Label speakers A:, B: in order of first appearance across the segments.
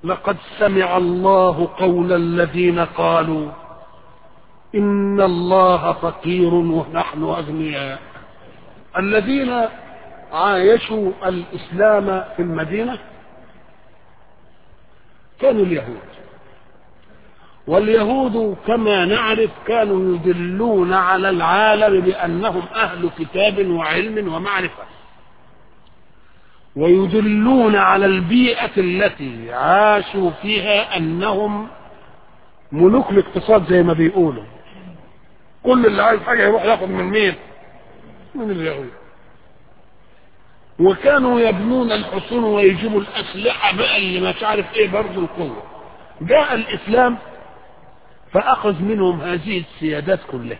A: لقد سمع الله قول الذين قالوا إن الله فقير ونحن أغنياء الذين عايشوا الإسلام في المدينة كانوا اليهود واليهود كما نعرف كانوا يدلون على العالم بأنهم أهل كتاب وعلم ومعرفة ويدلون على البيئة التي عاشوا فيها أنهم ملوك الاقتصاد زي ما بيقولوا كل اللي عايز حاجة يروح ياخد من مين من اليهود وكانوا يبنون الحصون ويجيبوا الأسلحة بقى اللي مش عارف ايه برضه القوة جاء الإسلام فأخذ منهم هذه السيادات كلها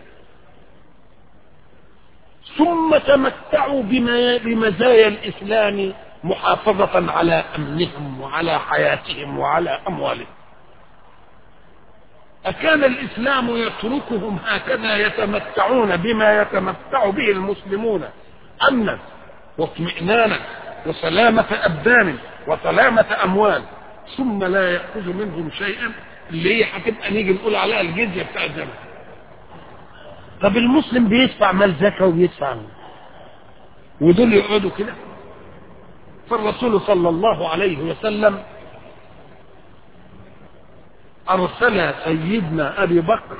A: ثم تمتعوا بما بمزايا الإسلام محافظة على أمنهم وعلى حياتهم وعلى أموالهم أكان الإسلام يتركهم هكذا يتمتعون بما يتمتع به المسلمون أمنا واطمئنانا وسلامة أبدان وسلامة أموال ثم لا يأخذ منهم شيئا اللي هي هتبقى نيجي نقول عليها الجزية بتاع الزمن طب المسلم بيدفع مال زكاة وبيدفع مال ودول يقعدوا كده فالرسول صلى الله عليه وسلم أرسل سيدنا أبي بكر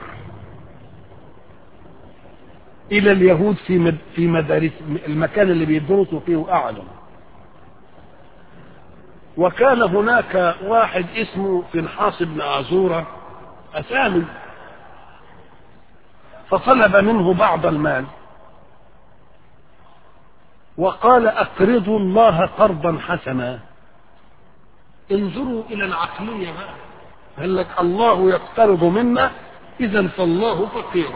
A: إلى اليهود في مد في مدارس المكان اللي بيدرسوا فيه وقعدوا وكان هناك واحد اسمه فنحاس بن عزورة أسامي فطلب منه بعض المال وقال أقرضوا الله قرضا حسنا انظروا إلى العقلية بقى قال لك الله يقترض منا إذا فالله فقير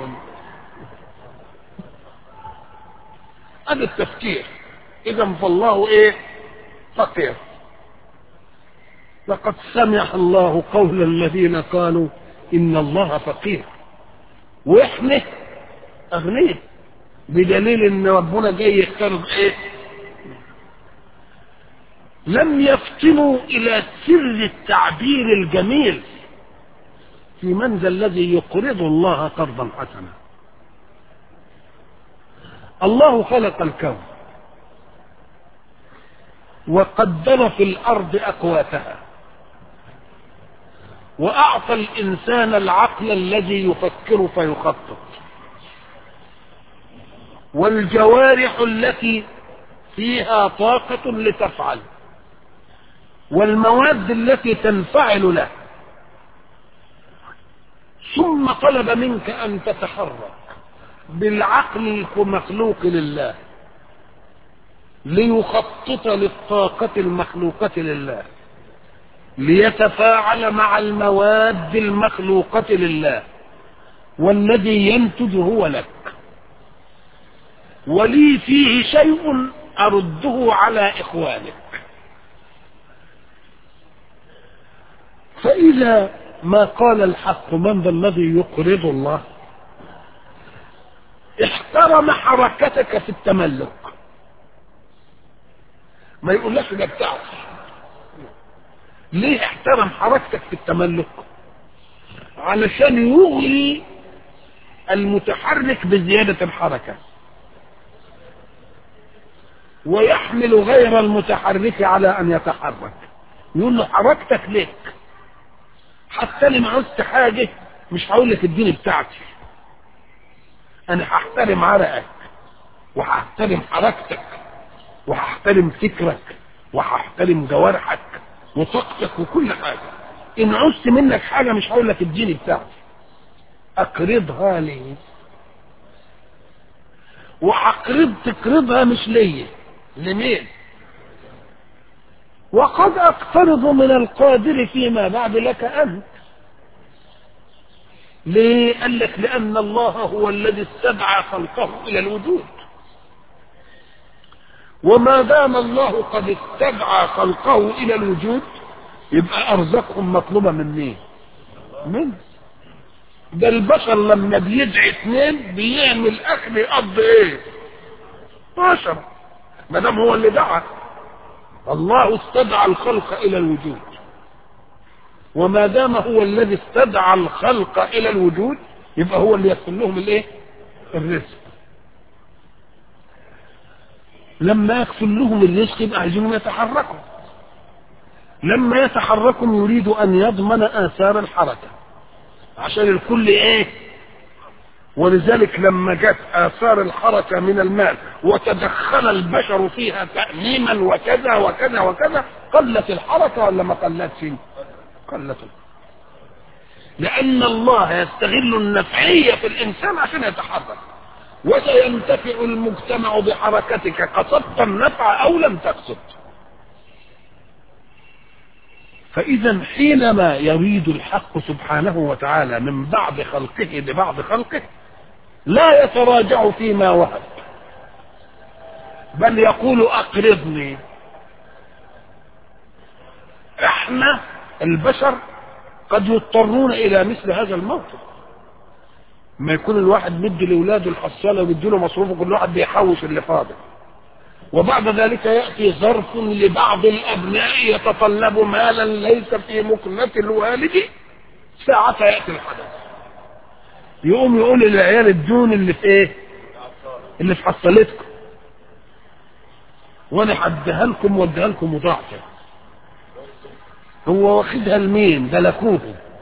A: هذا التفكير إذا فالله إيه فقير لقد سمع الله قول الذين قالوا إن الله فقير وإحنا أغنياء بدليل إن ربنا جاي يقترض إيه لم يفطنوا إلى سر التعبير الجميل في من ذا الذي يقرض الله قرضا حسنا الله خلق الكون وقدر في الأرض أقواتها وأعطى الإنسان العقل الذي يفكر فيخطط والجوارح التي فيها طاقة لتفعل والمواد التي تنفعل له ثم طلب منك أن تتحرك بالعقل المخلوق لله ليخطط للطاقة المخلوقة لله ليتفاعل مع المواد المخلوقة لله والذي ينتج هو لك ولي فيه شيء أرده على إخوانك فإذا ما قال الحق من ذا الذي يقرض الله احترم حركتك في التملك ما يقولكش ده بتاعك ليه احترم حركتك في التملك علشان يغري المتحرك بزيادة الحركة ويحمل غير المتحرك على ان يتحرك يقول له حركتك ليك حتى انا ما عوزت حاجه مش هقول لك اديني بتاعتي انا هحترم عرقك وهحترم حركتك وهحترم فكرك وهحترم جوارحك وطاقتك وكل حاجه ان عوزت منك حاجه مش هقول لك اديني بتاعتي اقرضها لي وهقرض تقرضها مش ليا لمين وقد اقترض من القادر فيما بعد لك انت ليه قال لك لان الله هو الذي استدعى خلقه الى الوجود وما دام الله قد استدعى خلقه الى الوجود يبقى ارزاقهم مطلوبه من مين من ده البشر لما بيدعي اثنين بيعمل اكل يقضي ايه عشرة ما دام هو اللي دعا الله استدعى الخلق الى الوجود وما دام هو الذي استدعى الخلق الى الوجود يبقى هو اللي يدخل لهم الايه الرزق لما يدخل لهم الرزق يبقى عايزينهم يتحركوا لما يتحركوا يريد ان يضمن اثار الحركه عشان الكل ايه ولذلك لما جت اثار الحركه من المال وتدخل البشر فيها تاميما وكذا وكذا وكذا قلت الحركه ولا ما قلتش قلت لان الله يستغل النفعيه في الانسان عشان يتحرك وسينتفع المجتمع بحركتك قصدت النفع او لم تقصد فاذا حينما يريد الحق سبحانه وتعالى من بعض خلقه لبعض خلقه لا يتراجع فيما وهب بل يقول اقرضني احنا البشر قد يضطرون الى مثل هذا الموقف ما يكون الواحد مدي لاولاده الحصاله ويدي له مصروفه كل واحد بيحوش اللي فاضل وبعد ذلك ياتي ظرف لبعض الابناء يتطلب مالا ليس في مكنه الوالد ساعة ياتي الحدث يقوم يقول للعيال الدون اللي في ايه اللي في حصلتكم وانا هديها لكم واديها لكم مضاعفه هو واخدها لمين ده لاخوه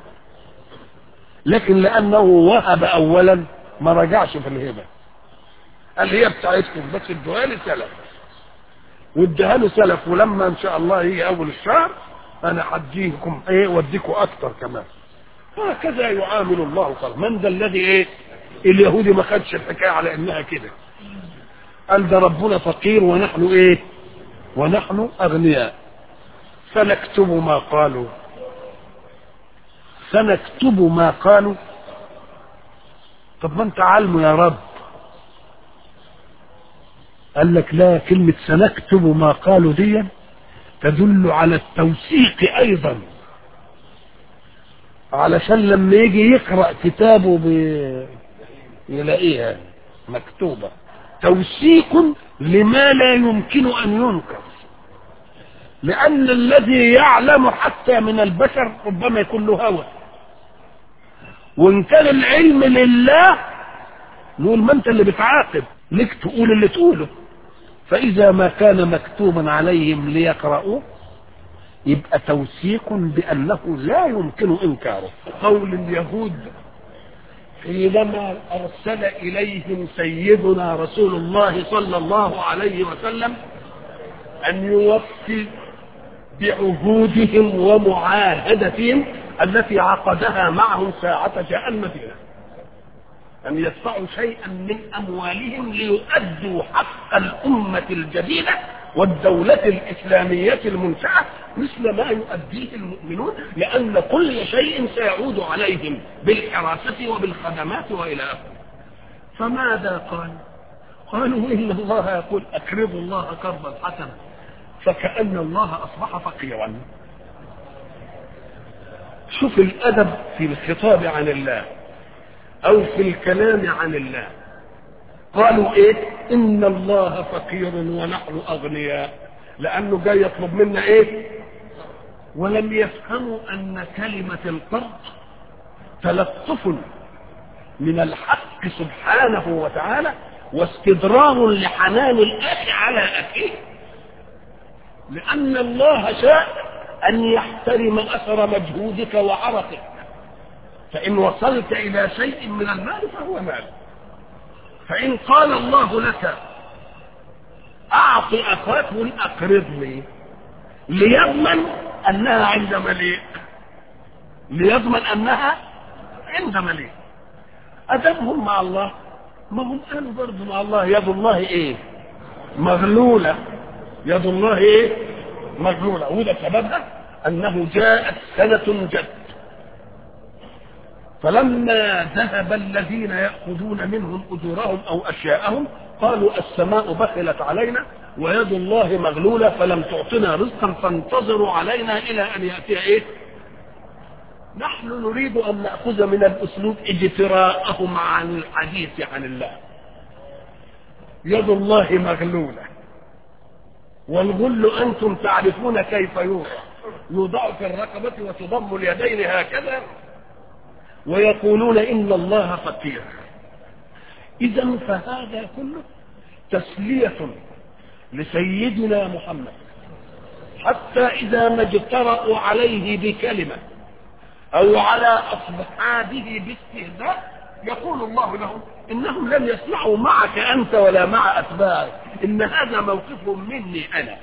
A: لكن لانه وهب اولا ما رجعش في الهبه قال هي بتاعتكم بس ادوها لي سلف واديها له سلف ولما ان شاء الله يجي اول الشهر انا هديكم ايه واديكم اكتر كمان هكذا يعامل الله خلق من ذا الذي ايه اليهودي ما خدش الحكايه على انها كده قال ده ربنا فقير ونحن ايه ونحن اغنياء سنكتب ما قالوا سنكتب ما قالوا طب ما انت عالمه يا رب قال لك لا كلمة سنكتب ما قالوا دي تدل على التوثيق أيضا علشان لما يجي يقرأ كتابه ب... يلاقيها مكتوبة توثيق لما لا يمكن أن ينكر لأن الذي يعلم حتى من البشر ربما يكون له هوى وإن كان العلم لله نقول ما أنت اللي بتعاقب لك تقول اللي تقوله فإذا ما كان مكتوبا عليهم ليقرأوه يبقى توثيق بأنه لا يمكن إنكاره قول اليهود حينما أرسل إليهم سيدنا رسول الله صلى الله عليه وسلم أن يوفي بعهودهم ومعاهدتهم التي عقدها معهم ساعة جاء المدينة أن يدفعوا شيئا من أموالهم ليؤدوا حق الأمة الجديدة والدولة الإسلامية المنشأة مثل ما يؤديه المؤمنون لأن كل شيء سيعود عليهم بالحراسة وبالخدمات وإلى آخره فماذا قال قالوا إن الله يقول أقرضوا الله قرضا حسنا فكأن الله أصبح فقيرا شوف الأدب في الخطاب عن الله أو في الكلام عن الله قالوا إيه إن الله فقير ونحن أغنياء لأنه جاي يطلب منا إيه ولم يفهموا أن كلمة القرض تلطف من الحق سبحانه وتعالى واستدرار لحنان الأخ على أخيه لأن الله شاء أن يحترم أثر مجهودك وعرقك فإن وصلت إلى شيء من المال فهو مال فإن قال الله لك أعط أخاك أقرضني ليضمن أنها عند مليء ليضمن أنها عند مليء أدبهم مع الله ما هم قالوا برضه مع الله يد الله إيه مغلولة يد الله إيه مغلولة وده سببها أنه جاءت سنة جد فلما ذهب الذين يأخذون منهم أجورهم أو أشياءهم قالوا السماء بخلت علينا ويد الله مغلولة فلم تعطنا رزقا فانتظروا علينا إلى أن يأتي إيه نحن نريد أن نأخذ من الأسلوب اجتراءهم عن الحديث عن الله يد الله مغلولة والغل أنتم تعرفون كيف يوضع يوضع في الرقبة وتضم اليدين هكذا ويقولون إن الله فقير إذا فهذا كله تسلية لسيدنا محمد حتى إذا ما اجترأوا عليه بكلمة أو على أصحابه باستهزاء يقول الله لهم إنهم لم يسمعوا معك أنت ولا مع أتباعك إن هذا موقفهم مني أنا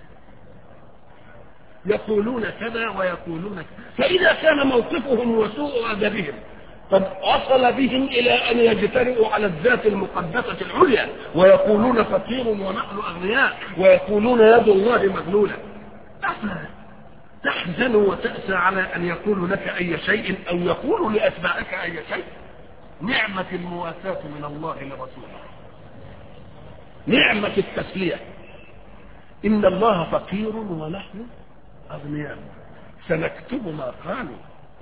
A: يقولون كذا ويقولون كذا فإذا كان موقفهم وسوء أدبهم قد وصل بهم إلى أن يجترئوا على الذات المقدسة العليا ويقولون فقير ونحن أغنياء ويقولون يد الله مغلولة تحزن وتأسى على أن يقولوا لك أي شيء أو يقولوا لأتباعك أي شيء نعمة المواساة من الله لرسوله نعمة التسلية إن الله فقير ونحن أغنياء سنكتب ما قالوا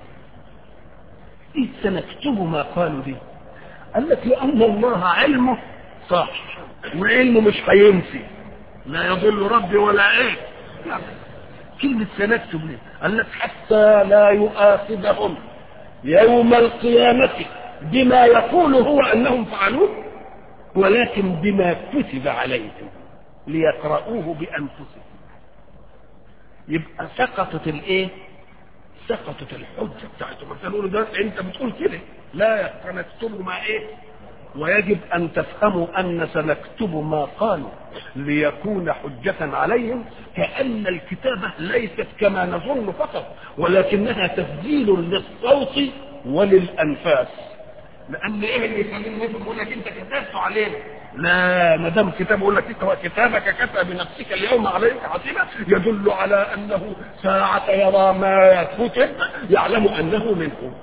A: إذ سنكتب ما قالوا دي قال لك لأن الله علمه صح وعلمه مش هينسي لا يضل ربي ولا ايه لا. كلمة سنكتب ليه قال لك حتى لا يؤاخذهم يوم القيامة بما يقول هو أنهم فعلوه ولكن بما كتب عليهم ليقرؤوه بأنفسهم يبقى سقطت الايه سقطت الحجة بتاعتهم قالوا ده انت بتقول كده لا سنكتب ما ايه ويجب ان تفهموا ان سنكتب ما قالوا ليكون حجة عليهم كأن الكتابة ليست كما نظن فقط ولكنها تسجيل للصوت وللأنفاس لأن إيه اللي يخلينا نفهم يقول لك أنت كتبت علينا لا ما دام كتاب يقول لك اقرا كتابك كفى بنفسك اليوم عليك حسيبا يدل على انه ساعة يرى ما كتب يعلم انه منه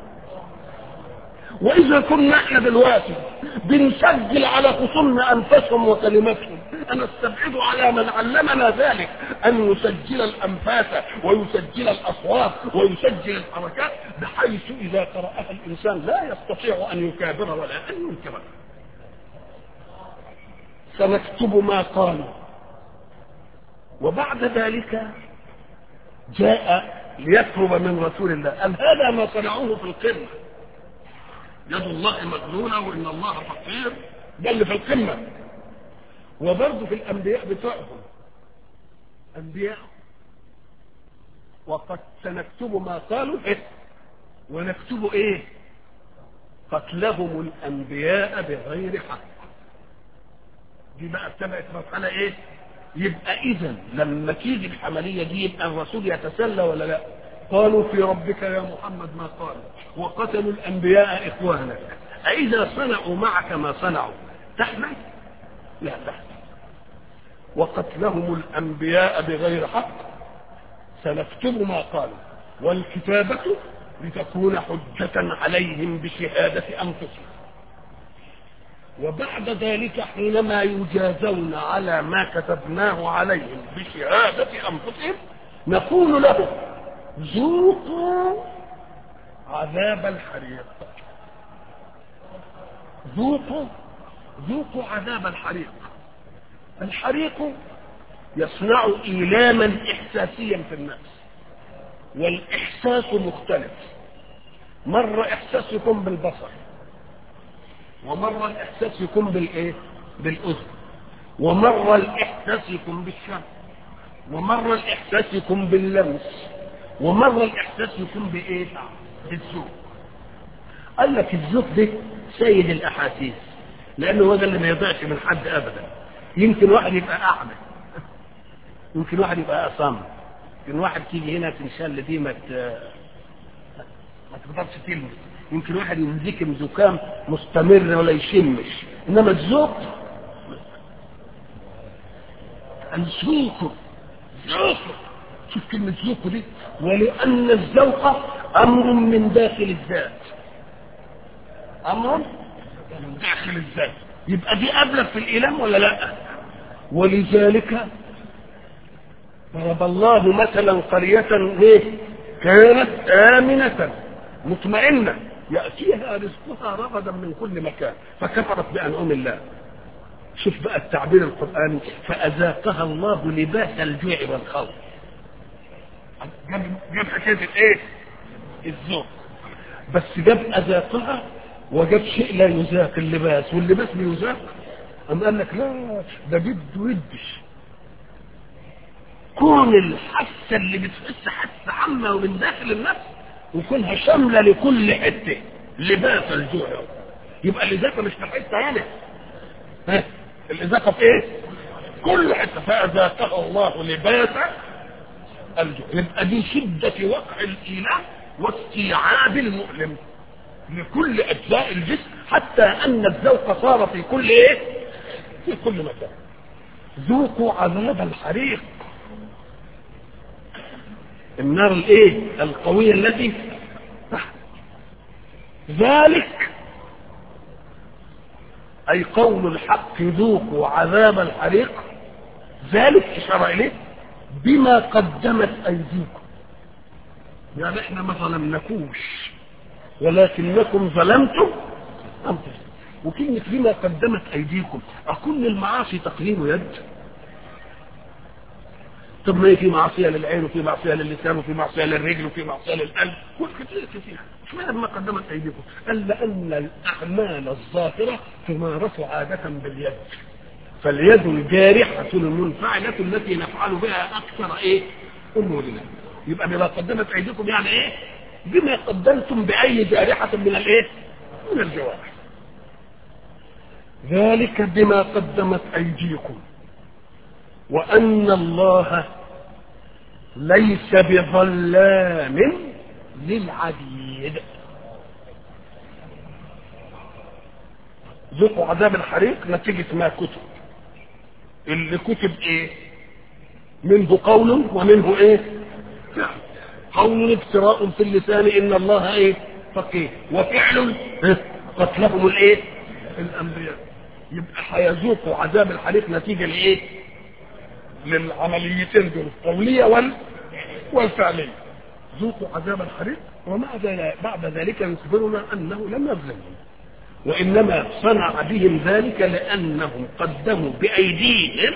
A: واذا كنا احنا دلوقتي بنسجل على خصومنا انفسهم وكلماتهم انا استبعد على من علمنا ذلك ان يسجل الانفاس ويسجل الاصوات ويسجل الحركات بحيث اذا قراها الانسان لا يستطيع ان يكابر ولا ان ينكر سنكتب ما قالوا وبعد ذلك جاء ليطلب من رسول الله قال هذا ما صنعوه في القمه يد الله مغلولة وإن الله فقير ده اللي في القمة وبرضه في الأنبياء بتوعهم أنبياء وقد سنكتب ما قالوا إيه ونكتب إيه قتلهم الأنبياء بغير حق دي بقى ابتدأت مرحلة إيه يبقى إذا لما تيجي العملية دي يبقى الرسول يتسلى ولا لا؟ قالوا في ربك يا محمد ما قالوا وقتلوا الأنبياء إخوانك أإذا صنعوا معك ما صنعوا تحمل لا تحمل وقتلهم الأنبياء بغير حق سنكتب ما قالوا والكتابة لتكون حجة عليهم بشهادة أنفسهم وبعد ذلك حينما يجازون على ما كتبناه عليهم بشهادة أنفسهم نقول لهم ذوقوا عذاب الحريق ذوقوا ذوقوا عذاب الحريق الحريق يصنع إيلاما إحساسيا في النفس والإحساس مختلف مرة إحساس يكون بالبصر ومرة الإحساس يكون بالإيه؟ بالأذن ومرة الإحساس يكون بالشم ومرة الإحساس يكون باللمس ومرة الإحساس يكون بإيه؟ بالذوق. قال لك الذوق ده سيد الأحاسيس لأنه هو ده اللي ما يضيعش من حد أبدا. يمكن واحد يبقى أعمى يمكن واحد يبقى أصم يمكن واحد تيجي هنا تنشل دي ما ما تقدرش تلمس يمكن واحد ينزكم زكام مستمر ولا يشمش انما الذوق الذوق ذوق شوف كلمة ذوق دي ولأن الذوق أمر من داخل الذات أمر من داخل الذات يبقى دي أبلغ في الإيلام ولا لا ولذلك ضرب الله مثلا قرية ايه كانت آمنة مطمئنة يأتيها رزقها رغدا من كل مكان فكفرت بأنعم الله شوف بقى التعبير القرآني فأذاقها الله لباس الجوع والخوف جاب جاب حكايه الايه الذوق بس جاب اذاقها وجاب شيء لا يذاق اللباس واللباس بيذاق أم قال لك لا ده بده يدش كون الحاسه اللي بتحس حاسه عامه ومن داخل النفس وكونها شامله لكل حته لباس الجوع يبقى الاذاقه مش في حته هنا ها الاذاقه في ايه؟ كل حته فاذاقها الله لباس الجوع يبقى دي شده وقع الاله واستيعاب المؤلم لكل اجزاء الجسم حتى ان الذوق صار في كل ايه؟ في كل مكان ذوقوا عذاب الحريق النار الايه القوية التي تحت ذلك اي قول الحق ذوقوا عذاب الحريق ذلك اشار اليه بما قدمت ايديكم يعني احنا ما ظلمناكوش ولكنكم ظلمتم انفسكم وكلمة بما قدمت ايديكم اكل المعاصي تقديم يد طب ما هي في معصيه للعين وفي معصيه للسان وفي معصيه للرجل وفي معصيه للقلب كتير كتير اشمعنى ما قدمت ايديكم؟ قال لان الاعمال الظاهره تمارس عاده باليد فاليد الجارحه المنفعله التي نفعل بها اكثر ايه؟ امورنا يبقى بما قدمت ايديكم يعني ايه؟ بما قدمتم باي جارحه من الايه؟ من الجوارح ذلك بما قدمت ايديكم وأن الله ليس بظلام للعبيد ذوقوا عذاب الحريق نتيجة ما كتب اللي كتب ايه منه قول ومنه ايه فعل قول افتراء في اللسان ان الله ايه فقيه وفعل قتلهم الايه الانبياء يبقى هيذوقوا عذاب الحريق نتيجة لايه للعمليتين دول القولية وال... والفعلية ذوقوا عذاب الحريق ومع بعد ذلك يخبرنا أنه لم يظلمهم وإنما صنع بهم ذلك لأنهم قدموا بأيديهم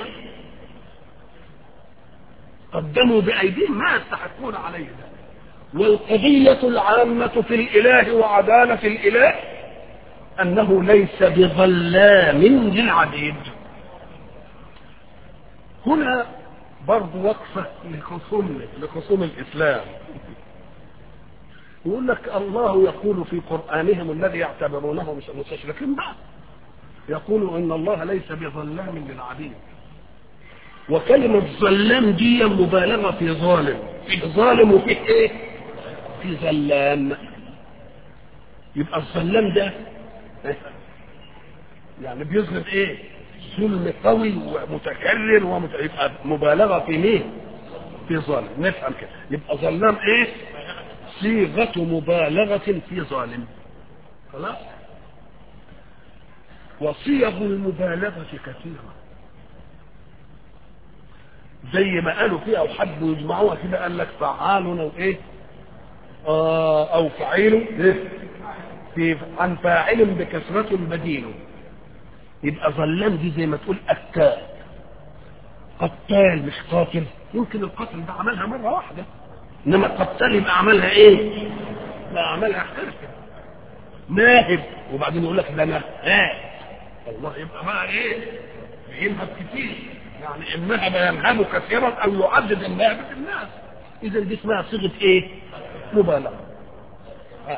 A: قدموا بأيديهم ما يستحقون عليه ذلك والقضية العامة في الإله وعدالة الإله أنه ليس بظلام للعبيد هنا برضه وقفة لخصوم لخصوم الإسلام يقول لك الله يقول في قرآنهم الذي يعتبرونه مش مستشركين بقى يقول إن الله ليس بظلام للعبيد وكلمة ظلام دي مبالغة في ظالم في ظالم وفي ايه في ظلام يبقى الظلام ده يعني بيظلم ايه ظلم قوي ومتكرر ومت... يبقى مبالغه في مين؟ في ظالم نفهم كده يبقى ظلام ايه؟ صيغه مبالغه في ظالم خلاص؟ وصيغ المبالغه كثيره زي ما قالوا فيها او حد يجمعوها كده قال لك فعال او ايه؟ آه او فعيل ايه؟ في عن فاعل بكثرة بديل يبقى ظلام دي زي ما تقول أكال قتال مش قاتل يمكن القتل ده عملها مرة واحدة إنما القتال يبقى عملها إيه؟ لا عملها حركة ناهب وبعدين يقول لك ده نهاب الله يبقى بقى إيه؟ بينهب كتير يعني النهب ينهب كثيرا أو يعدد النهب في الناس إذا دي اسمها صيغة إيه؟ مبالغة آه.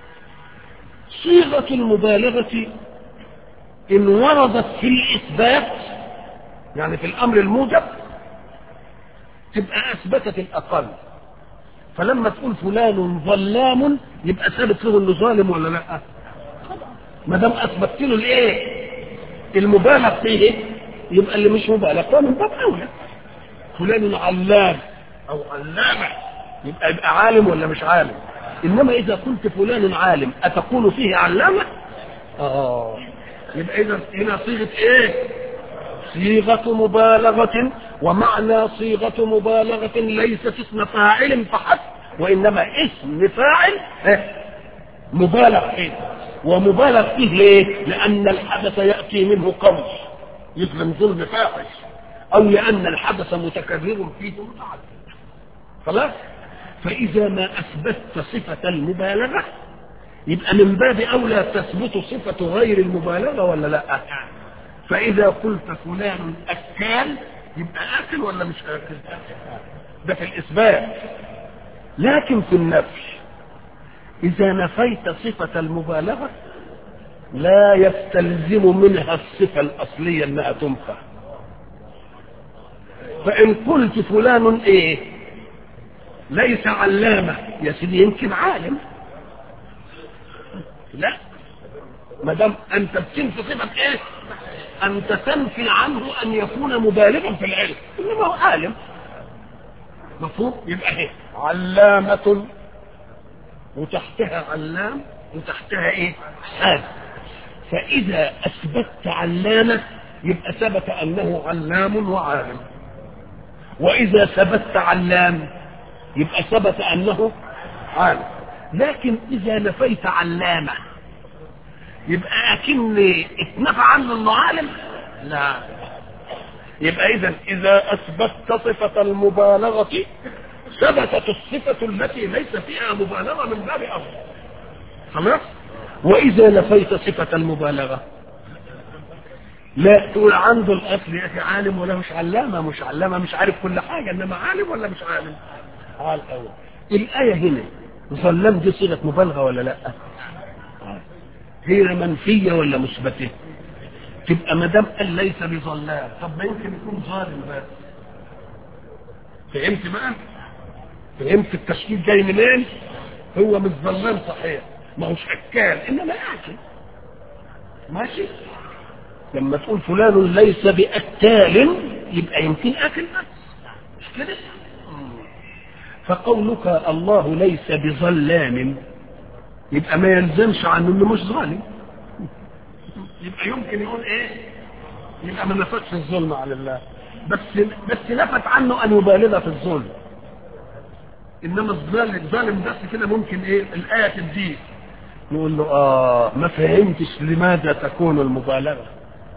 A: صيغة المبالغة إن وردت في الإثبات يعني في الأمر الموجب تبقى أثبتت الأقل فلما تقول فلان ظلام يبقى ثابت له انه ظالم ولا لا؟ ما دام اثبتت له الايه؟ المبالغ فيه يبقى اللي مش مبالغ فهو من باب اولى فلان علام او علامه يبقى يبقى عالم ولا مش عالم؟ انما اذا قلت فلان عالم اتقول فيه علامه؟ اه يبقى اذا هنا صيغه ايه؟ صيغه مبالغه ومعنى صيغه مبالغه ليست اسم فاعل فحسب وانما اسم فاعل مبالغ فيه ومبالغ فيه ليه؟ لان الحدث ياتي منه قول يظلم ظلم فاحش او لان الحدث متكرر فيه متعدد خلاص فإذا ما أثبتت صفة المبالغة يبقى من باب أولى تثبت صفة غير المبالغة ولا لا فإذا قلت فلان أكال يبقى آكل ولا مش آكل ده في الإثبات لكن في النفي إذا نفيت صفة المبالغة لا يستلزم منها الصفة الأصلية أنها تنفى فإن قلت فلان إيه ليس علامة يا سيدي يمكن عالم لا ما دام أنت بتنفي صفة إيه أنت تنفي عنه أن يكون مبالغا في العلم إنما هو عالم مفهوم يبقى ايه علامة وتحتها علام وتحتها ايه حال فإذا أثبتت علامة يبقى ثبت أنه علام وعالم وإذا ثبت علام يبقى ثبت أنه عالم لكن إذا نفيت علامة يبقى أكن اتنفى عنه أنه عالم لا يبقى إذا إذا أثبتت صفة المبالغة ثبتت الصفة التي ليس فيها مبالغة من باب أول خلاص وإذا نفيت صفة المبالغة لا تقول عنده الأصل يا أخي عالم ولا مش علامة مش علامة مش عارف كل حاجة إنما عالم ولا مش عالم على الأول الآية هنا ظلام دي صيغة مبالغة ولا لا هي منفية ولا مثبتة تبقى ما دام قال ليس بظلام طب ما يمكن يكون ظالم بس فهمت بقى فهمت التشكيل جاي منين هو مش ظلام صحيح ما هوش اكال انما اكل ماشي لما تقول فلان ليس باكال يبقى يمكن اكل بس مش كده فقولك الله ليس بظلام يبقى ما يلزمش عنه انه مش ظالم يبقى يمكن يقول ايه يبقى ما نفتش الظلم على الله بس بس نفت عنه ان يبالغ في الظلم انما الظالم ظالم بس كده ممكن ايه الايه تديه نقول له اه ما فهمتش لماذا تكون المبالغه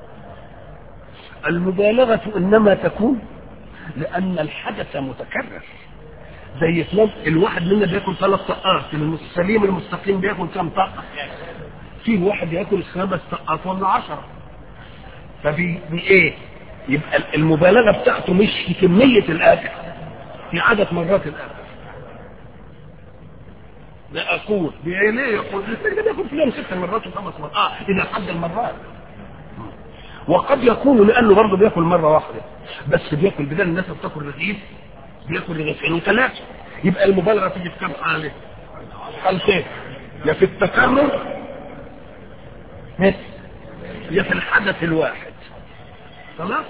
A: المبالغه انما تكون لان الحدث متكرر زي فلان الواحد منا بياكل ثلاث طقات السليم المستقيم بياكل كم طقه فيه واحد ياكل خمس طقات ولا عشرة فبي ايه يبقى المبالغه بتاعته مش في كميه الاكل في عدد مرات الاكل ده اقول بايه ليه يقول ده بياكل فلان ست مرات وخمس مرات اه الى حد المرات وقد يكون لانه برضه بياكل مره واحده بس بياكل بدل الناس بتاكل رغيف بياكل رغيفين وثلاثه يبقى المبالغه تيجي في كام حاله؟ حالتين يا في التكرر يا في الحدث الواحد خلاص؟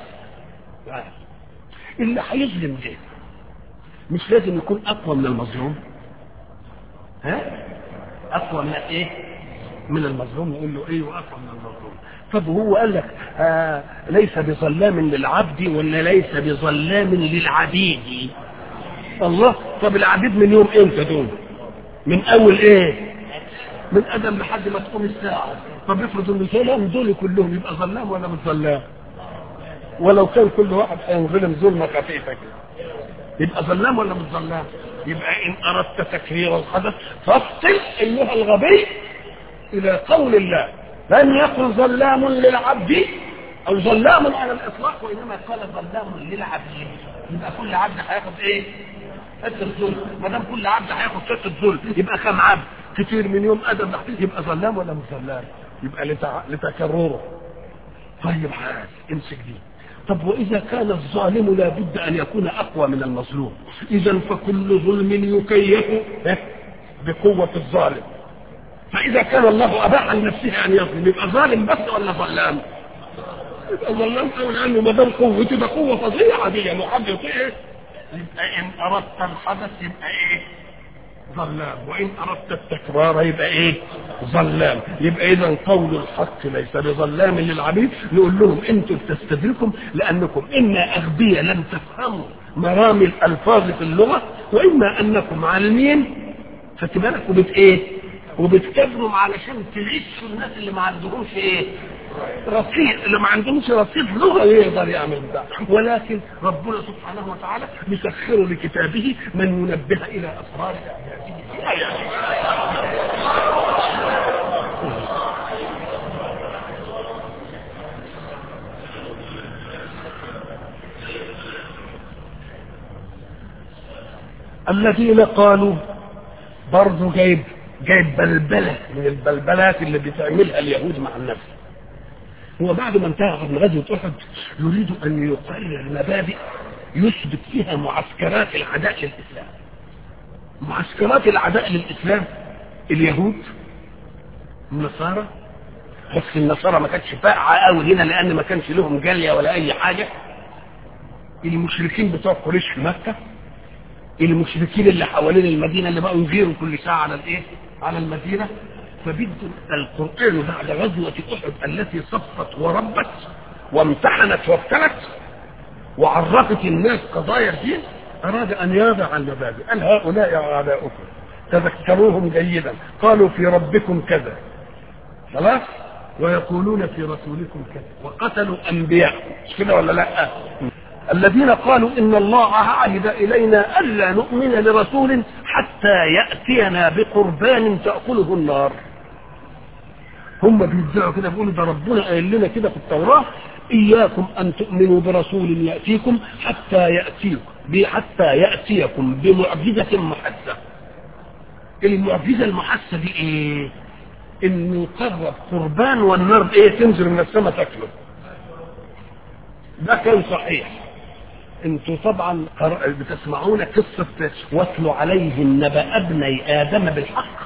A: اللي هيظلم ده مش لازم يكون اقوى من المظلوم ها اقوى من ايه من المظلوم نقول له ايه واقوى من المظلوم طب هو قال لك آه ليس بظلام للعبد ولا ليس بظلام للعبيد الله طب العبيد من يوم امتى دول من اول ايه من ادم لحد ما تقوم الساعه طب افرض ان ظلام دول كلهم يبقى ظلام ولا مش ظلام ولو كان كل واحد هينظلم ظلمه خفيفه كده يبقى ظلام ولا مش ظلام يبقى ان اردت تكرير الحدث فافصل ايها الغبي الى قول الله لم يقل ظلام للعبد او ظلام على الاطلاق وانما قال ظلام للعبد يبقى كل عبد هياخد ايه حته ظلم ما دام كل عبد هياخد حته ظلم يبقى كم عبد كتير من يوم ادم تحت يبقى ظلام ولا مش ظلام يبقى لتع... لتكرره طيب عاد امسك دي طب واذا كان الظالم لابد ان يكون اقوى من المظلوم اذا فكل ظلم يكيف بقوه الظالم فاذا كان الله اباح عن نفسه ان يظلم يبقى ظالم بس ولا ظلام يبقى ظلام قوي لانه ما دام قوته ده قوه فظيعه دي يعني حد يطيع يبقى ان اردت الحدث يبقى ايه ظلام وان اردت التكرار يبقى ايه ظلام يبقى اذا قول الحق ليس بظلام للعبيد نقول لهم انتم بتستدركم لانكم اما اغبياء لم تفهموا مرامي الالفاظ في اللغه واما انكم عالمين فتبارك وبت ايه وبتكبروا علشان تلعشوا الناس اللي ما عندهمش ايه رصيد اللي ما عندهمش رصيد لغه يقدر يعمل ده ولكن ربنا سبحانه وتعالى يسخر لكتابه من ينبه الى اسرار اعجازه في اياته الذين قالوا برضه جايب جايب بلبله من البلبلات اللي بتعملها اليهود مع النفس هو بعد ما انتهى من غزوه احد يريد ان يقرر مبادئ يثبت فيها معسكرات العداء للاسلام معسكرات العداء للاسلام اليهود النصارى بس النصارى ما كانتش فاقعه قوي هنا لان ما كانش لهم جاليه ولا اي حاجه المشركين بتوع قريش في مكه المشركين اللي حوالين المدينة اللي بقوا يغيروا كل ساعة على الايه على المدينة فبد القرآن بعد غزوة أحد التي صفت وربت وامتحنت وابتلت وعرفت الناس قضايا الدين أراد أن يضع المبادئ قال هؤلاء أعداؤكم تذكروهم جيدا قالوا في ربكم كذا خلاص ويقولون في رسولكم كذا وقتلوا أنبياء مش كده ولا لا الذين قالوا ان الله عهد الينا الا نؤمن لرسول حتى ياتينا بقربان تاكله النار هم بيدعوا كده بيقولوا ده ربنا قايل لنا كده في التوراه اياكم ان تؤمنوا برسول ياتيكم حتى ياتيكم حتى ياتيكم بمعجزه محسه المعجزه المحسه دي ايه انه يقرب قربان والنار ايه تنزل من السماء تاكله ده كان صحيح انتوا طبعا بتسمعون قصة واتل عليهم نبأ ابني آدم بالحق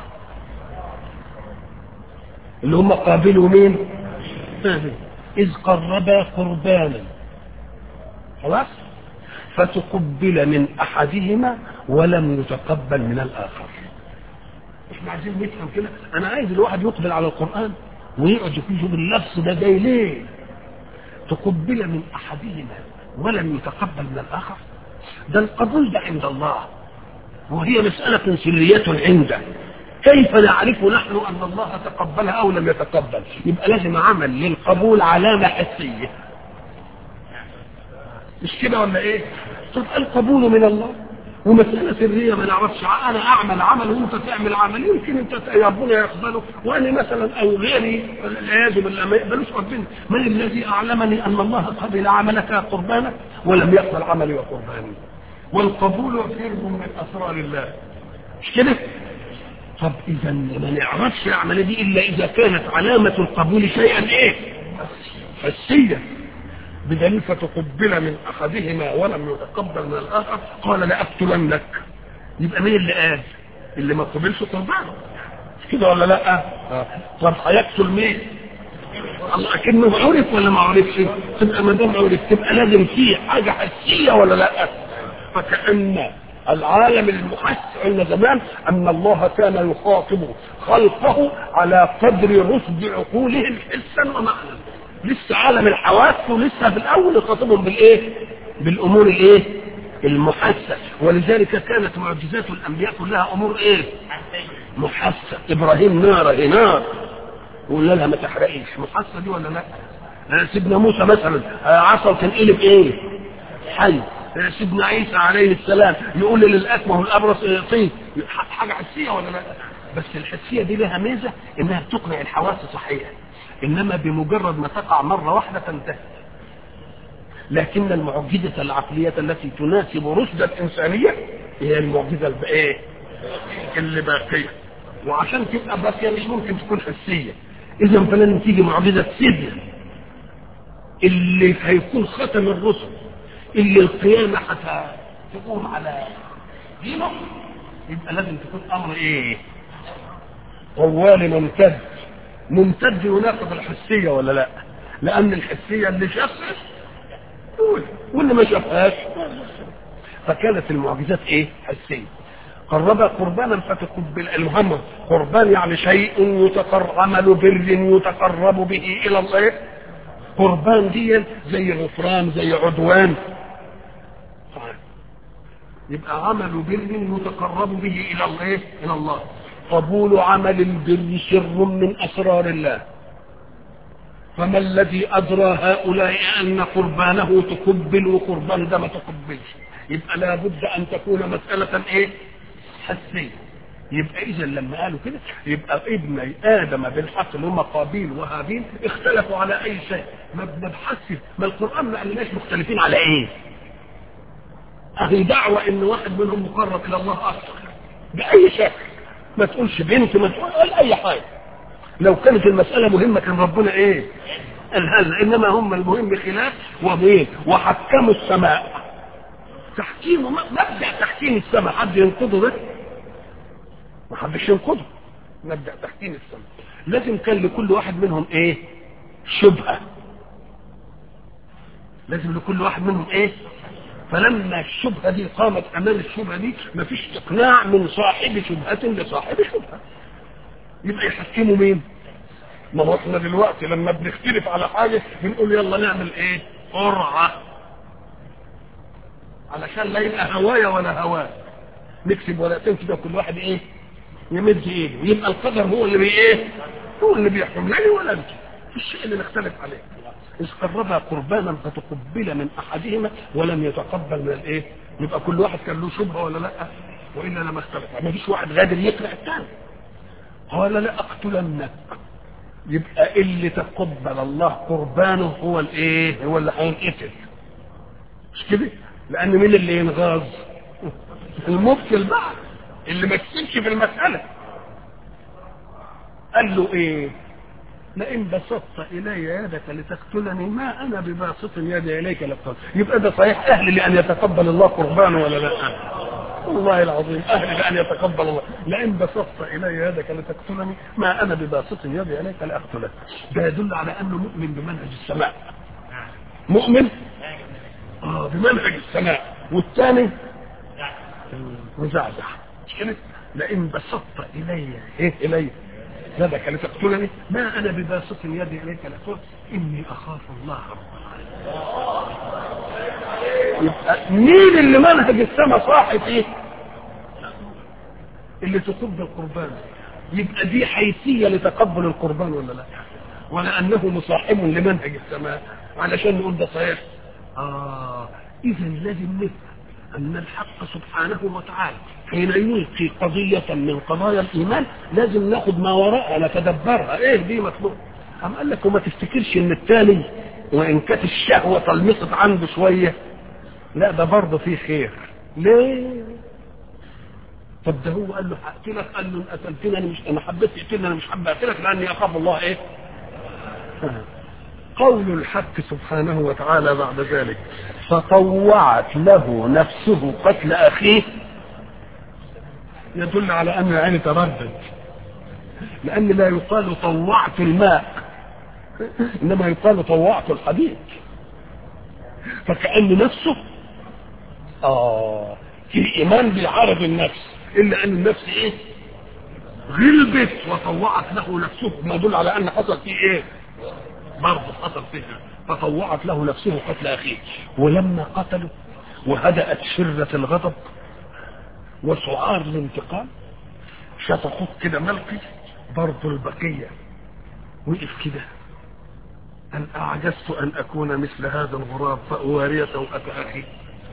A: اللي هم قابلوا مين إذ قربا قربانا خلاص فتقبل من أحدهما ولم يتقبل من الآخر احنا عايزين نفهم كده أنا عايز الواحد يقبل على القرآن ويقعد يشوف اللفظ ده جاي ليه تقبل من أحدهما ولم يتقبل من الآخر ده القبول ده عند الله وهي مسألة سرية عنده كيف نعرف نحن أن الله تقبلها أو لم يتقبل يبقى لازم عمل للقبول علامة حسية مش كده ولا ايه طب القبول من الله ومسألة سرية ما نعرفش أنا أعمل عمل وأنت تعمل عمل يمكن أنت ربنا يقبله وأنا مثلا أو غيري والعياذ بالله ما يقبلوش ربنا من الذي أعلمني أن الله قبل عملك قربانا ولم يقبل عملي وقرباني والقبول سر من أسرار الله مش كده؟ طب إذا ما نعرفش العملية دي إلا إذا كانت علامة القبول شيئا إيه؟ حسيا بدليل فتقبل من احدهما ولم يتقبل من الاخر قال لاقتلنك يبقى مين اللي قال اللي ما قبلش قربانه كده ولا لا آه. طب هيقتل مين الله اكنه عرف ولا ما عرفش تبقى ما دام عرف تبقى لازم فيه حاجه حسيه ولا لا فكان العالم المحس قلنا زمان ان الله كان يخاطب خلقه على قدر رشد عقولهم حسا ومعنى لسه عالم الحواس ولسه في الاول يخاطبهم بالايه بالامور الايه المحسه ولذلك كانت معجزات الانبياء كلها امور ايه محسه ابراهيم نار نار وقلنا لها ما تحرقيش محسه دي ولا لا سيدنا موسى مثلا عصا كان قلب ايه حي سيدنا عيسى عليه السلام يقول للاكمه والابرص طين حاجه حسيه ولا لا بس الحسيه دي لها ميزه انها بتقنع الحواس صحيح انما بمجرد ما تقع مره واحده تنتهي لكن المعجزه العقليه التي تناسب رشد الانسانيه هي المعجزه الايه اللي باقيه وعشان تبقى باقيه مش ممكن تكون حسيه اذا فلن تيجي معجزه سيدنا اللي هيكون ختم الرسل اللي القيامه هتقوم على دينه يبقى لازم تكون امر ايه طوال ممتد ممتد يناقض الحسيه ولا لا لان الحسيه اللي شافها تقول واللي ما شافهاش فكانت المعجزات ايه حسيه قرب قربانا فتقبل المهم قربان يعني شيء يتقر عمل بر يتقرب به الى الله قربان دي زي غفران زي عدوان يبقى عمل بر يتقرب به الى الله الى الله قبول عمل البر سر من اسرار الله فما الذي أدرى هؤلاء أن قربانه تقبل وقربان ده ما تقبلش يبقى لابد أن تكون مسألة إيه حسية يبقى إذا لما قالوا كده يبقى ابن آدم بالحق اللي هم قابيل وهابيل اختلفوا على أي شيء ما بنبحثش ما القرآن ما قالناش مختلفين على إيه أهي دعوة إن واحد منهم مقرب إلى الله أكثر بأي شكل ما تقولش بنت ما تقول أي حاجة لو كانت المسألة مهمة كان ربنا ايه قال هذا انما هم المهم خلاف ومين وحكموا السماء تحكيم مبدأ تحكيم السماء حد ينقضه ده ما حدش ينقضه مبدأ تحكيم السماء لازم كان لكل واحد منهم ايه شبهة لازم لكل واحد منهم ايه فلما الشبهة دي قامت امام الشبهة دي مفيش اقناع من صاحب شبهة لصاحب شبهة يبقى يحكموا مين ما هو احنا دلوقتي لما بنختلف على حاجة بنقول يلا نعمل ايه قرعة علشان لا يبقى هوايا ولا هواه نكسب ورقتين كده كل واحد ايه يمد ايده يبقى القدر هو اللي بي ايه هو اللي بيحكم لا ولا انت الشيء اللي نختلف عليه إذ قربها قربانا فتقبل من أحدهما ولم يتقبل من الإيه؟ يبقى كل واحد كان له شبهة ولا لأ؟ وإلا لما اختلف ما فيش واحد غادر يقنع الثاني قال لا أقتلنك يبقى اللي تقبل الله قربانه هو الايه هو اللي هينقتل مش كده لان مين اللي ينغاظ المبتل بقى اللي ما كسبش في المساله قال له ايه لئن بسطت الي يدك لتقتلني ما انا بباسط يدي اليك لقتل يبقى ده صحيح اهل لان يتقبل الله قربانه ولا لا والله العظيم اهل لان يتقبل الله لئن بسطت الي يدك لتقتلني ما انا بباسط يدي اليك لاقتلك ده يدل على انه مؤمن بمنهج السماء مؤمن اه بمنهج السماء والثاني مزعزع مش كده لئن بسطت الي ايه الي يدك لتقتلني ما انا بباسط يدي اليك لاقتلك اني اخاف الله رب يبقى مين اللي منهج السماء صاحب ايه اللي تقبل القربان يبقى دي حيثية لتقبل القربان ولا لا ولا انه مصاحب لمنهج السماء علشان نقول ده صحيح اه اذا لازم نفهم ان الحق سبحانه وتعالى حين يلقي قضية من قضايا الايمان لازم ناخد ما وراءها نتدبرها ايه دي مطلوب أم قال لك وما تفتكرش ان التاني وان كانت الشهوة طلمست عنده شوية لا ده برضه فيه خير ليه طب ده هو قال له هقتلك قال له ان قتلتني انا مش انا حبيت تقتلني انا مش حابب اقتلك لاني اخاف الله ايه قول الحق سبحانه وتعالى بعد ذلك فطوعت له نفسه قتل اخيه يدل على ان العين تردد لان لا يقال طوعت الماء انما يقال طوعت الحديد فكأن نفسه اه في ايمان بيعارض النفس الا ان النفس ايه غلبت وطوعت له نفسه ما يدل على ان حصل فيه ايه برضه حصل فيه فطوعت له نفسه قتل اخيه ولما قتله وهدأت شرة الغضب وسعار الانتقام شفقوه كده ملقي برضه البقية وقف كده أن أعجزت أن أكون مثل هذا الغراب فأواري سوءة أخي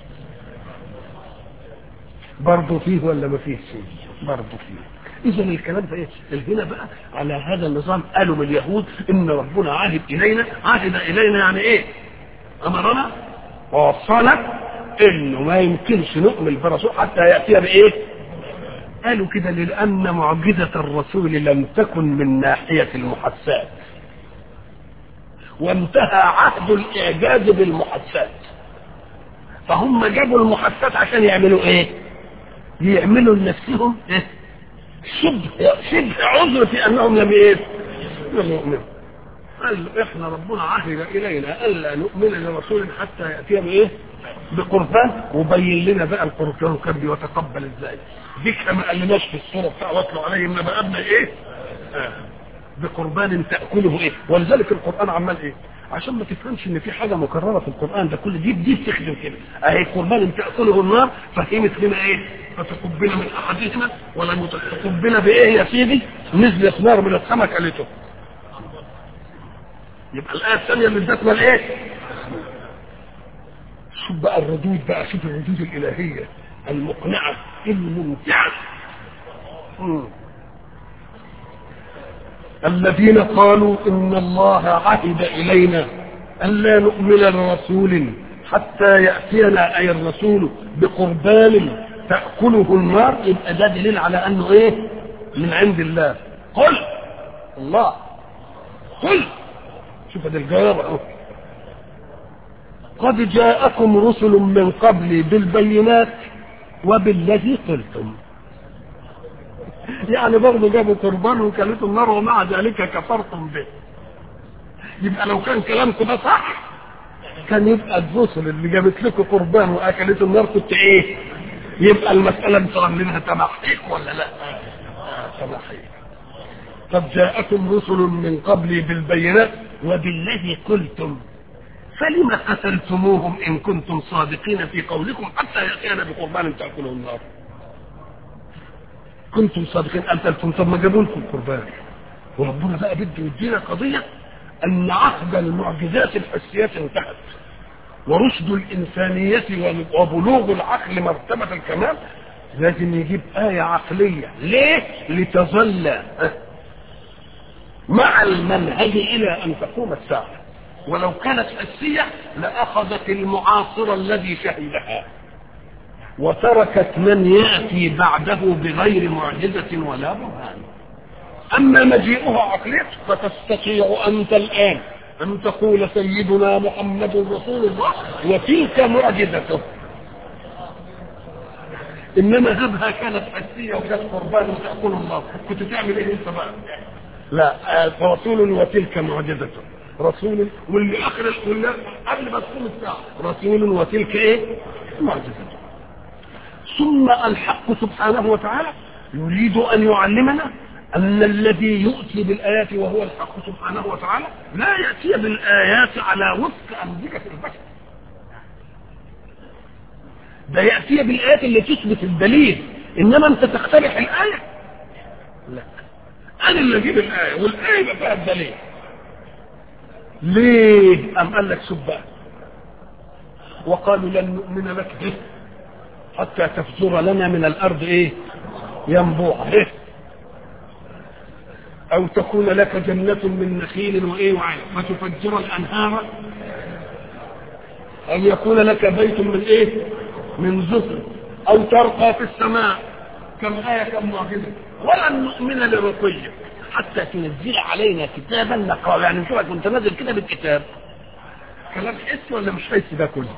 A: برضه فيه ولا ما فيه شيء برضه فيه إذا الكلام ده إيه؟ هنا بقى على هذا النظام قالوا من اليهود إن ربنا عاهد إلينا عاهد إلينا يعني إيه؟ أمرنا ووصانا إنه ما يمكنش نؤمن برسول حتى يأتي بإيه؟ قالوا كده لأن معجزة الرسول لم تكن من ناحية المحسات وانتهى عهد الاعجاز بالمحسات فهم جابوا المحسات عشان يعملوا ايه يعملوا لنفسهم ايه شبه شبه عذر في انهم لم ايه لم يؤمنوا قال احنا ربنا عهد الينا الا نؤمن لرسول حتى ياتي بايه بقربان وبين لنا بقى القربان كان بيتقبل ازاي دي ما قالناش في الصوره بتاع واتلوا عليهم نبأ ابنا ايه آه. بقربان تاكله ايه ولذلك القران عمال ايه عشان ما تفهمش ان في حاجه مكرره في القران ده كل دي دي بتخدم كده اهي قربان تاكله النار فهمت لنا ايه فتقبل من احدهما ولم تقبل بايه يا سيدي نزلت نار من السماء كلته يبقى الآية الثانية اللي ادتنا الايه؟ شوف بقى الردود بقى شوف الردود الإلهية المقنعة الممتعة مم. الذين قالوا إن الله عهد إلينا ألا نؤمن لرسول حتى يأتينا أي الرسول بقربان تأكله النار يبقى ده دليل على أنه إيه؟ من عند الله قل الله قل شوف ده الجواب اهو قد جاءكم رسل من قبلي بالبينات وبالذي قلتم يعني برضه جابوا قربان وكلتوا النار ومع ذلك كفرتم به يبقى لو كان كلامكم ده صح كان يبقى الرسل اللي جابت لكم قربان واكلته النار كنت ايه يبقى المساله انتوا عاملينها تمحيق ولا لا آه تمحيق قد جاءكم رسل من قبلي بالبينات وبالذي قلتم فلم قتلتموهم ان كنتم صادقين في قولكم حتى ياتينا بقربان تاكله النار كنتم صادقين قتلتم طب ما جابوا لكم قربان وربنا بقى بده يدينا قضيه ان عهد المعجزات الحسيات انتهت ورشد الانسانيه وبلوغ العقل مرتبه الكمال لازم يجيب آية عقلية ليه؟ لتظل مع المنهج إلى أن تقوم الساعة ولو كانت حسية لأخذت المعاصر الذي شهدها وتركت من يأتي بعده بغير معجزة ولا برهان أما مجيئها عقلية فتستطيع أنت الآن أن تقول سيدنا محمد رسول الله وتلك معجزته انما هبها كانت حسيه وكانت قربان وتاكل الله كنت تعمل ايه انت بقى؟ لا رسول وتلك معجزته رسول واللي اخر واللي قبل ما تقوم الساعه رسول وتلك ايه؟ معجزته ثم الحق سبحانه وتعالى يريد ان يعلمنا ان الذي يؤتي بالايات وهو الحق سبحانه وتعالى لا ياتي بالايات على وفق امزجه البشر ده يأتي بالآيات اللي تثبت الدليل إنما أنت تقترح الآية لا أنا اللي أجيب الآية والآية يبقى فيها الدليل ليه؟ أم قال لك شوف بقى وقالوا لن نؤمن لك به حتى تفجر لنا من الأرض إيه؟ ينبوع إيه؟ أو تكون لك جنة من نخيل وإيه وعين فتفجر الأنهار أو يكون لك بيت من إيه؟ من زفر او ترقى في السماء كم آية كم معجزة ولن نؤمن لرقيك حتى تنزل علينا كتابا نقرأ يعني نشوفك كنت نازل كده بالكتاب كلام حس ولا مش حس ده كله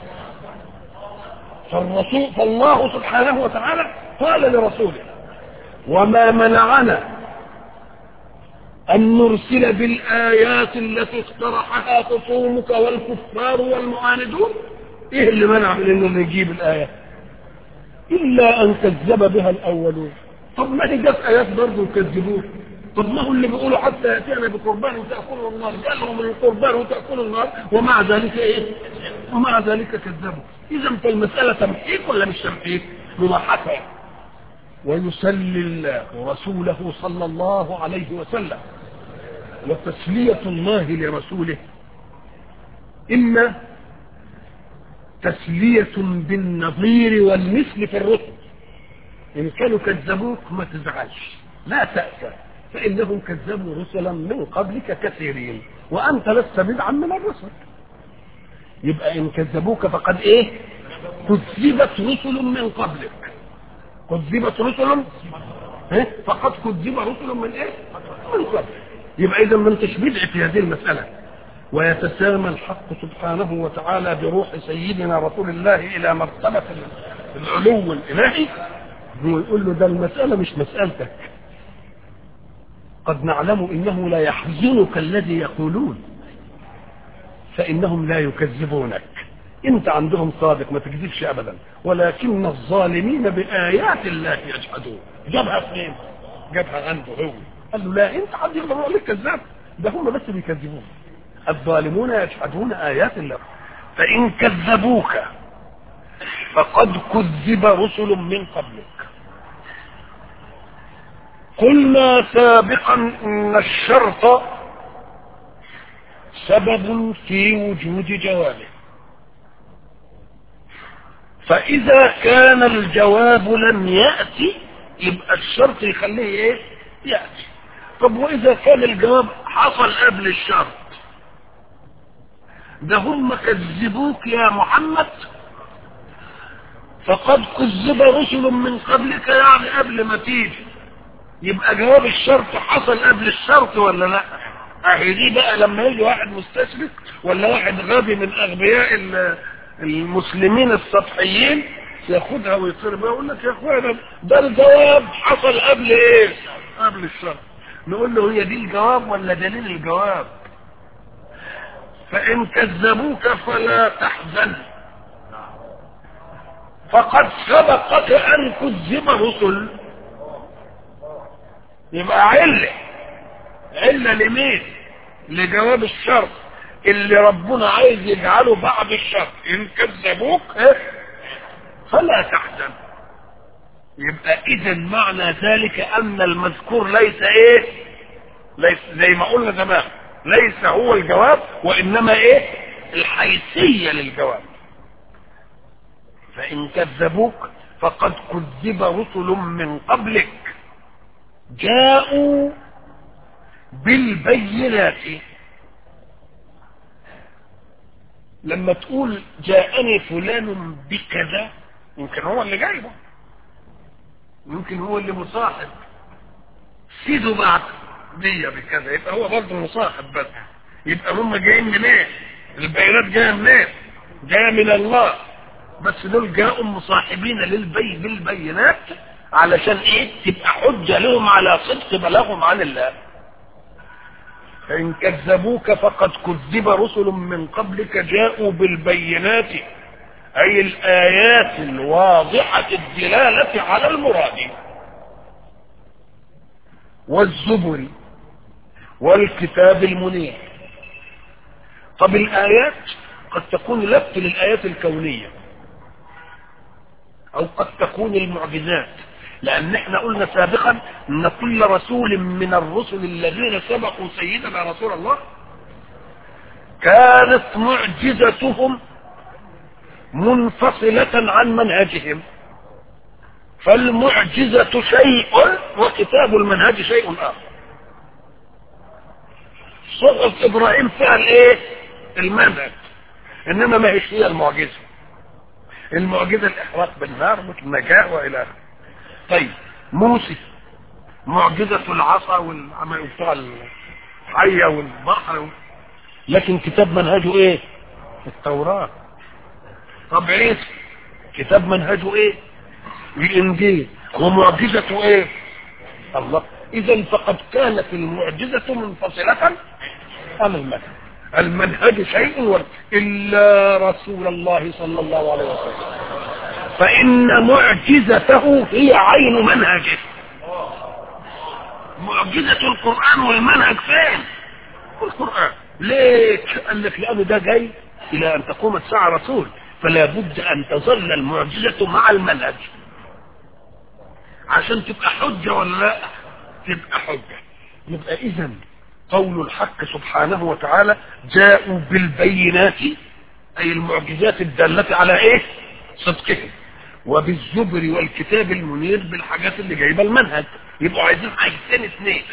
A: فالرسول فالله سبحانه وتعالى قال لرسوله وما منعنا أن نرسل بالآيات التي اقترحها خصومك والكفار والمعاندون ايه اللي منع من انه نجيب الايه الا ان كذب بها الاولون طب ما هي جت ايات برضه وكذبوه طب ما هو اللي بيقولوا حتى ياتينا بقربان وتاكلوا النار قال لهم القربان وتاكلوا النار ومع ذلك ايه ومع ذلك كذبوا اذا فالمساله تمحيك ولا مش تمحيك مضحكه ويسلي الله رسوله صلى الله عليه وسلم وتسليه الله لرسوله اما تسلية بالنظير والمثل في الرسل إن كانوا كذبوك ما تزعلش لا تأسى فإنهم كذبوا رسلا من قبلك كثيرين وأنت لست بدعا من الرسل يبقى إن كذبوك فقد إيه كذبت رسل من قبلك كذبت رسل إيه؟ فقد كذب رسل من إيه من قبل يبقى إذا ما أنتش بدع في هذه المسألة ويتسامى الحق سبحانه وتعالى بروح سيدنا رسول الله الى مرتبه العلو الالهي ويقول له ده المساله مش مسالتك قد نعلم انه لا يحزنك الذي يقولون فانهم لا يكذبونك انت عندهم صادق ما تكذبش ابدا ولكن الظالمين بايات الله يجحدون جابها فين جابها عنده هو قال له لا انت حد يقدر يقول لك كذاب ده هم بس بيكذبون الظالمون يجحدون آيات الله فإن كذبوك فقد كذب رسل من قبلك قلنا سابقا إن الشرط سبب في وجود جوابه فإذا كان الجواب لم يأتي يبقى الشرط يخليه ايه يأتي طب وإذا كان الجواب حصل قبل الشرط ده هم كذبوك يا محمد فقد كذب رسل من قبلك يعني قبل ما تيجي يبقى جواب الشرط حصل قبل الشرط ولا لا اهي دي بقى لما يجي واحد مستشرق ولا واحد غبي من اغبياء المسلمين السطحيين ياخدها ويطير بها يقول لك يا اخوانا ده الجواب حصل قبل ايه قبل الشرط نقول له هي دي الجواب ولا دليل الجواب فان كذبوك فلا تحزن فقد سبقك ان كذب رسل يبقى علة علة لمين لجواب الشرط اللي ربنا عايز يجعله بعد الشرط ان كذبوك فلا تحزن يبقى اذا معنى ذلك ان المذكور ليس ايه ليس زي ما قلنا زمان ليس هو الجواب وانما ايه الحيثية للجواب فان كذبوك فقد كذب رسل من قبلك جاءوا بالبينات لما تقول جاءني فلان بكذا يمكن هو اللي جايبه يمكن هو اللي مصاحب سيده بعد دي بكذا يبقى هو برضه مصاحب بس يبقى هم جايين منين إيه؟ البيانات جايه منين إيه؟ جايه من الله بس دول جاءوا مصاحبين للبي بالبينات علشان ايه تبقى حجة لهم على صدق بلاغهم عن الله فإن كذبوك فقد كذب رسل من قبلك جاءوا بالبينات أي الآيات الواضحة الدلالة على المراد والزبر والكتاب المنير طب الآيات قد تكون لفت للآيات الكونية أو قد تكون المعجزات لأن احنا قلنا سابقا أن كل رسول من الرسل الذين سبقوا سيدنا رسول الله كانت معجزتهم منفصلة عن منهجهم فالمعجزة شيء وكتاب المنهج شيء آخر صحف إبراهيم فيها الايه المنهج إنما ما هيش هي المعجزة المعجزة الإحراق بالنار والنجاة وإلى آخره طيب موسى معجزة العصا والعمل بتاع الحية والبحر لكن كتاب منهجه ايه التوراة طب عيسى كتاب منهجه ايه الانجيل ومعجزته ايه الله اذا فقد كانت المعجزة منفصلة عن المنهج المنهج شيء الا رسول الله صلى الله عليه وسلم فإن معجزته هي عين منهجه معجزة القرآن والمنهج فين القرآن ليه قال لك لأنه ده جاي إلى أن تقوم الساعة رسول فلا بد أن تظل المعجزة مع المنهج عشان تبقى حجة ولا لا تبقى حجة يبقى إذا قول الحق سبحانه وتعالى جاءوا بالبينات أي المعجزات الدالة على إيه صدقهم وبالزبر والكتاب المنير بالحاجات اللي جايبه المنهج يبقوا عايزين حاجتين اثنين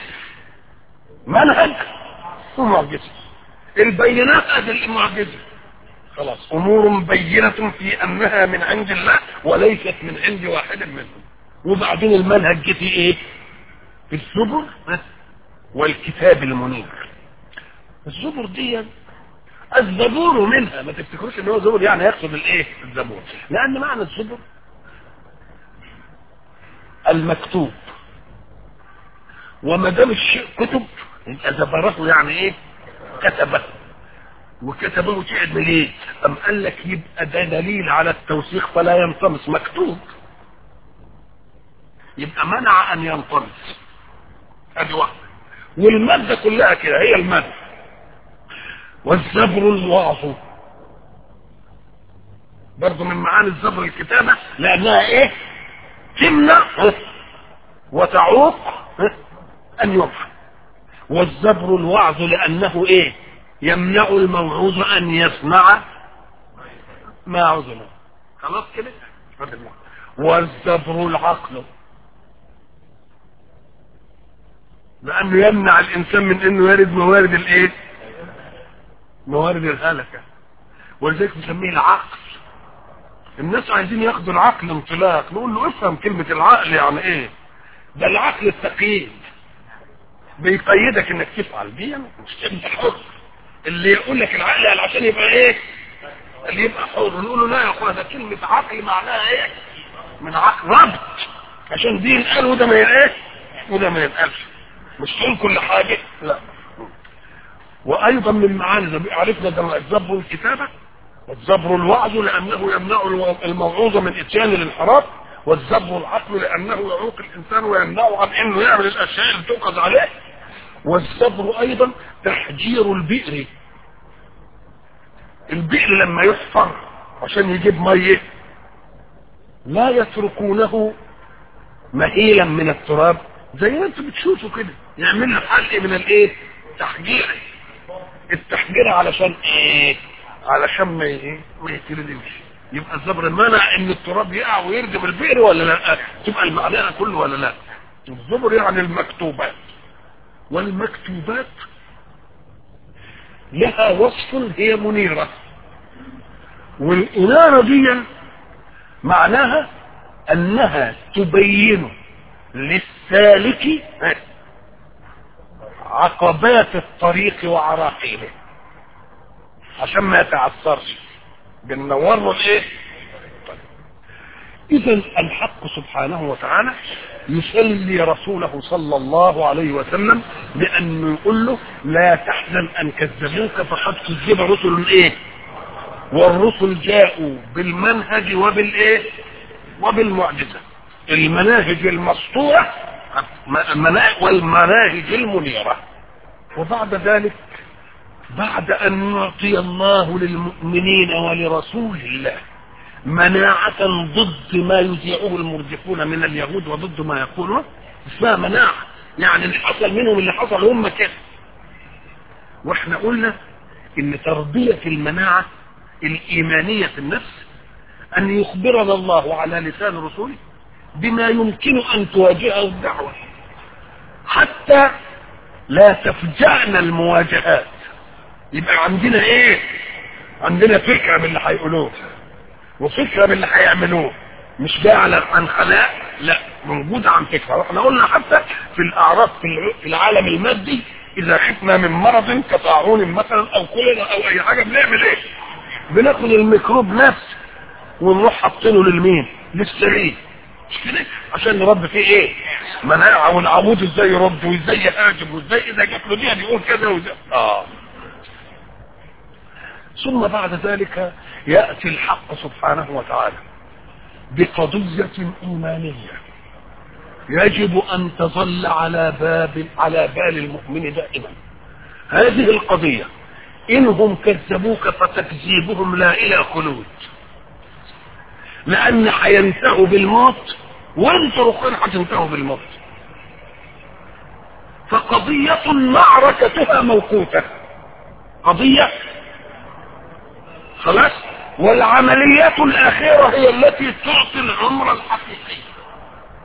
A: منهج ومعجزه البينات ادي المعجزه خلاص امور بينه في انها من عند الله وليست من عند واحد منهم وبعدين المنهج جه في ايه في الزبر والكتاب المنير الزبر دي الزبور منها ما تفتكروش ان هو زبور يعني يقصد الايه الزبور لان معنى الزبور المكتوب وما دام الشيء كتب يبقى زبره يعني ايه كتبه وكتبه تعب ليه ام قال لك يبقى ده دليل على التوثيق فلا ينطمس مكتوب يبقى منع ان ينطمس ادي واحده والماده كلها كده هي الماده والزبر الوعظ برضه من معاني الزبر الكتابة لأنها إيه تمنع وتعوق أن يفعل والزبر الوعظ لأنه إيه يمنع الموعوظ ان يصنع ما عزم خلاص كده والزبر العقل لانه يمنع الانسان من انه يرد موارد الايه موارد الهلكه ولذلك بنسميه العقل الناس عايزين ياخدوا العقل انطلاق نقول له افهم كلمه العقل يعني ايه ده العقل التقييد بيقيدك انك تفعل دي مش انت حر اللي يقول لك العقل يعني عشان يبقى ايه اللي يبقى حر نقول له لا يا اخويا ده كلمه عقل معناها ايه من عقل ربط عشان دي ينقال وده ما ينقالش وده ما ينقالش مش تقول كل حاجه لا وايضا من معاني عرفنا ده الزبر الكتابه والزبر الوعظ لانه يمنع الموعوظ من اتيان الانحراف والزبر العقل لانه يعوق الانسان ويمنعه عن انه يعمل الاشياء اللي تؤخذ عليه والزبر ايضا تحجير البئر البئر لما يحفر عشان يجيب ميه لا يتركونه مهيلا من التراب زي ما انتم بتشوفوا كده يعمل له حلق من الايه تحجير التحجير علشان ايه علشان ما ايه ما يتردمش يبقى الزبر منع ان التراب يقع ويردم البئر ولا لا تبقى المعنى كله ولا لا الزبر يعني المكتوبات والمكتوبات لها وصف هي منيرة والإنارة دي معناها أنها تبين للسالك عقبات الطريق وعراقيله عشان ما يتعثرش بننور له الايه اذا الحق سبحانه وتعالى يسلي رسوله صلى الله عليه وسلم بانه يقول له لا تحزن ان كذبوك فقد كذب رسل ايه والرسل جاءوا بالمنهج وبالايه وبالمعجزه المناهج المسطوره والمناهج المنيره وبعد ذلك بعد ان يعطي الله للمؤمنين ولرسول الله مناعة ضد ما يذيعه المرجفون من اليهود وضد ما يقولون اسمها مناعة يعني اللي حصل منهم اللي حصل هم كده واحنا قلنا ان تربية المناعة الايمانية في النفس ان يخبرنا الله على لسان رسوله بما يمكن ان تواجهه الدعوة حتى لا تفجعنا المواجهات يبقى عندنا ايه عندنا فكرة من اللي هيقولوه وفكرة من اللي هيعملوه مش جاي على عن خلاء لا موجودة عن فكرة واحنا قلنا حتى في الاعراض في العالم المادي اذا خفنا من مرض كطاعون مثلا او كوليرا او اي حاجة بنعمل ايه بناخد الميكروب نفسه ونروح حاطينه للمين للسرير مش كده عشان نرد فيه ايه مناعة والعمود ازاي يرد وازاي يهاجم وازاي اذا جات له دي يقول كذا وزي اه ثم بعد ذلك يأتي الحق سبحانه وتعالى بقضية إيمانية يجب أن تظل على باب على بال المؤمن دائما هذه القضية إنهم كذبوك فتكذيبهم لا إلى خلود لأن هينتهوا بالموت وانتوا رخين هتنتهوا بالموت فقضية معركتها موقوتة قضية خلاص والعمليات الأخيرة هي التي تعطي العمر الحقيقي